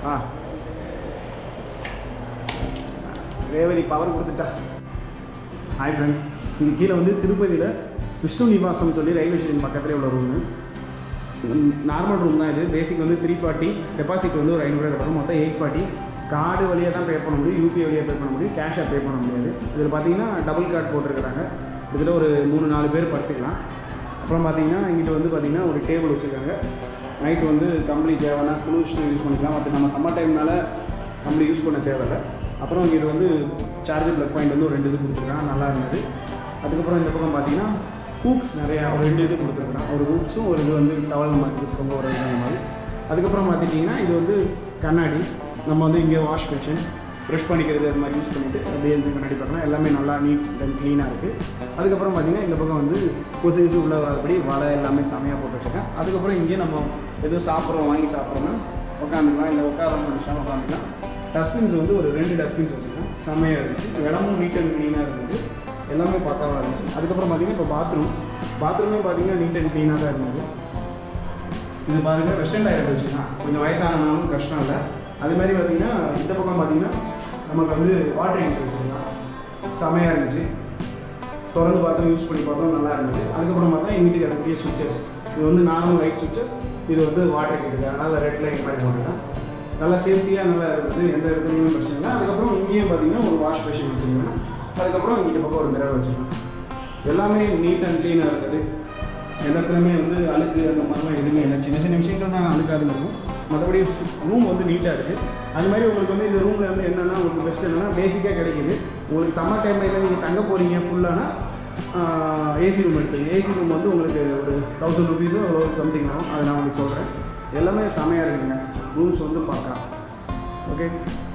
ஆ Revathi power கொடுத்துட்டா hi friends இது கீழே வந்து திருப்பதியில் விஷ்ணு நிவாசம் சொல்லி ரயில்வே ஸ்டேஷன் பக்கத்துலேயே உள்ள ரூமு நார்மல் ரூம் தான் இது பேசிக் வந்து த்ரீ ஃபார்ட்டி டெபாசிட் வந்து ஒரு ஐநூறுரூவா கட்டணும் மொத்தம் எயிட் ஃபார்ட்டி கார்டு வழியாக தான் பே பண்ண முடியும் யூபிஐ வழியாக பே பண்ண முடியும் கேஷாக பே பண்ண முடியாது இதில் பார்த்தீங்கன்னா டபுள் கார்டு போட்டிருக்கிறாங்க இதில் ஒரு மூணு நாலு பேர் படுத்துக்கலாம் அப்புறம் பார்த்தீங்கன்னா இங்கிட்ட வந்து பார்த்தீங்கன்னா ஒரு டேபிள் வச்சுருக்காங்க நைட் வந்து கம்பளி தேவைன்னா குளிச்சுட்டு யூஸ் பண்ணிக்கலாம் மற்ற நம்ம சம்மர் டைம்னால கம்பளி யூஸ் பண்ண தேவையில்லை அப்புறம் இங்கிட்ட வந்து சார்ஜர் ப்ளக் பாயிண்ட் வந்து ஒரு ரெண்டு இது கொடுத்துருக்காங்க நல்லா இருந்தது அதுக்கப்புறம் இந்த பக்கம் பார்த்தீங்கன்னா ஹூக்ஸ் நிறையா ஒரு ரெண்டு இது கொடுத்துருக்குறான் ஒரு ஹூக்ஸும் ஒரு இது வந்து டவல் மாற்றி கொடுத்துருங்க ஒரு இது அந்த மாதிரி அதுக்கப்புறம் பார்த்துட்டிங்கன்னா இது வந்து கண்ணாடி நம்ம வந்து இங்கே வாஷ் மிஷின் ப்ரெஷ் பண்ணிக்கிறது அது மாதிரி யூஸ் பண்ணிவிட்டு அப்படியே வந்து கண்ணாடி பார்க்கலாம் எல்லாமே நல்லா நீட் அண்ட் க்ளீனாக இருக்குது அதுக்கப்புறம் பார்த்தீங்கன்னா இந்த பக்கம் வந்து கொசு கொசு உள்ள வராதபடி வலை எல்லாமே செமையாக போட்டு வச்சுருக்கேன் அதுக்கப்புறம் இங்கே நம்ம எதுவும் சாப்பிட்றோம் வாங்கி சாப்பிட்றோன்னா உட்காந்துக்கலாம் இல்லை உட்காரோம் நிமிஷம் உட்காந்துக்கலாம் டஸ்ட்பின்ஸ் வந்து ஒரு ரெண்டு டஸ்ட்பின்ஸ் வச்சுருக்கேன் செம்மையாக இருந்துச்சு இடமும் நீட் அண்ட் க்ளீனாக இருந்தது எல்லாமே பக்காவாக இருந்துச்சு அதுக்கப்புறம் பார்த்தீங்கன்னா இப்போ பாத்ரூம் பாத்ரூமே பார்த்தீங்கன்னா நீட் அண்ட் க்ளீனாக தான் இருந்தது இது பாருங்க வெஸ்டர்ன் டாய்லெட் வச்சுக்கலாம் கொஞ்சம் வயசானவங்களும் கஷ்டம் இல்லை அது மாதிரி பார்த்தீங்கன்னா இந்த பக்கம் பார்த்தீங்கன்னா நமக்கு வந்து வாட்டர் ஹீட்டர் வச்சுக்கலாம் செமையாக இருந்துச்சு திறந்து பார்த்தோம் யூஸ் பண்ணி பார்த்தோம் நல்லா இருந்தது அதுக்கப்புறம் பார்த்தா எங்கள் வீட்டுக்கு இருக்கக்கூடிய சுவிச்சஸ் இது வந்து நார்மல் லைட் சுவிச்சஸ் இது வந்து வாட்டர் ஹீட்டர் அதனால் ரெட் லைட் மாதிரி போட்டுருக்கேன் நல்லா சேஃப்டியாக நல்லா இருந்தது எந்த இடத்துலையும் பிரச்சனை இல்லை அதுக்கப்புறம் இங்கேயும் பார்த்தீங்கன்னா ஒரு வாஷ் மிஷின் வச்சுருக்கேன் அதுக்கப்புறம் இங்கிட்ட பக்கம் ஒரு மிரர் வச்சுருக்கேன் எல்லாமே நீட் அண்ட் க்ளீனாக இருந்தது எந்த இடத்துலையுமே வந்து அழுக்கு அந்த மாதிரிலாம் எதுவுமே இல்லை சின்ன சின்ன விஷயங்கள் தான் அழுக்காக இருக்கும் மற்றபடி ரூம் வந்து நீட்டாக இருக்குது அது மாதிரி உங்களுக்கு வந்து இந்த ரூமில் வந்து என்னென்னா உங்களுக்கு பெஸ்ட் என்னென்னா பேசிக்காக கிடைக்குது உங்களுக்கு சம்மர் டைமில் நீங்கள் தங்க போகிறீங்க ஃபுல்லானா ஏசி ரூம் எடுத்துங்க ஏசி ரூம் வந்து உங்களுக்கு ஒரு தௌசண்ட் ருபீஸோ அவ்வளோ சம்திங் ஆகும் அதை நான் உங்களுக்கு சொல்கிறேன் எல்லாமே செமையாக இருக்குங்க ரூம்ஸ் வந்து பார்க்கலாம் ஓகே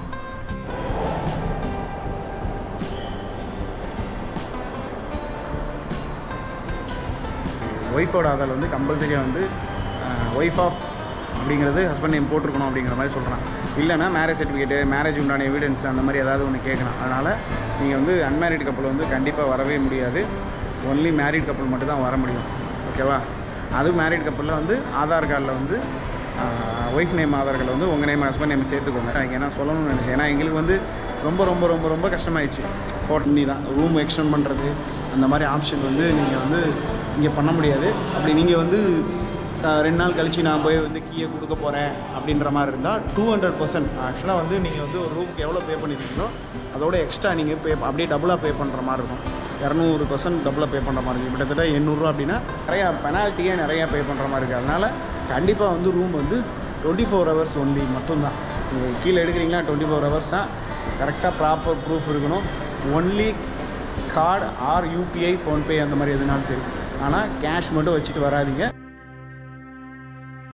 ஒய்ஃபோட ஆதார் வந்து கம்பல்சரியாக வந்து ஒய்ஃப் ஆஃப் அப்படிங்கிறது ஹஸ்பண்ட் நேம் போட்டிருக்கணும் அப்படிங்கிற மாதிரி சொல்கிறான் இல்லைனா மேரேஜ் சர்டிஃபிகேட்டு மேரேஜ் உண்டான எவிடன்ஸ் அந்த மாதிரி ஏதாவது ஒன்று கேட்கணும் அதனால் நீங்கள் வந்து அன்மேரிட் கப்பல் வந்து கண்டிப்பாக வரவே முடியாது ஒன்லி மேரிட் கப்பல் மட்டும் தான் வர முடியும் ஓகேவா அதுவும் மேரிட் கப்பலில் வந்து ஆதார் கார்டில் வந்து ஒய்ஃப் நேம் ஆதார் கார்டில் வந்து உங்கள் நேம் ஹஸ்பண்ட் நேம் சேர்த்துக்கோங்க எனக்கு என்ன சொல்லணும்னு நினச்சேன் ஏன்னா எங்களுக்கு வந்து ரொம்ப ரொம்ப ரொம்ப ரொம்ப கஷ்டமாயிடுச்சு ஃபோர்ட்டி தான் ரூம் எக்ஸ்டெண்ட் பண்ணுறது அந்த மாதிரி ஆப்ஷன் வந்து நீங்கள் வந்து இங்கே பண்ண முடியாது அப்படி நீங்கள் வந்து அஹ், ரெண்டு நாள் கழித்து நான் போய் வந்து கீயை கொடுக்க போகிறேன் அப்படின்ற மாதிரி இருந்தால் டூ ஹண்ட்ரட் பர்சன்ட் ஆக்சுவலாக வந்து நீங்கள் வந்து ஒரு ரூமுக்கு எவ்வளோ பே பண்ணியிருக்கீங்களோ அதோட எக்ஸ்ட்ரா நீங்கள் பே அப்படியே டபுளாக பே பண்ணுற மாதிரி இருக்கும் இரநூறு பர்சன்ட் டபுளாக பே பண்ணுற மாதிரி இருக்கும் கிட்டத்தட்ட எண்ணூறுரூவா அப்படின்னா நிறையா பெனால்ட்டியே நிறையா பே பண்ணுற மாதிரி இருக்குது அதனால் கண்டிப்பாக வந்து ரூம் வந்து டுவெண்ட்டி ஃபோர் ஹவர்ஸ் ஒன்லி மட்டும்தான் நீங்கள் கீழே எடுக்கிறீங்களா டுவெண்ட்டி ஃபோர் ஹவர்ஸ் தான் கரெக்டாக ப்ராப்பர் ப்ரூஃப் இருக்கணும் only card or UPI PhonePe அந்த மாதிரி எதுனாலும் சரி ஆனால் கேஷ் மட்டும் வச்சுட்டு வராதீங்க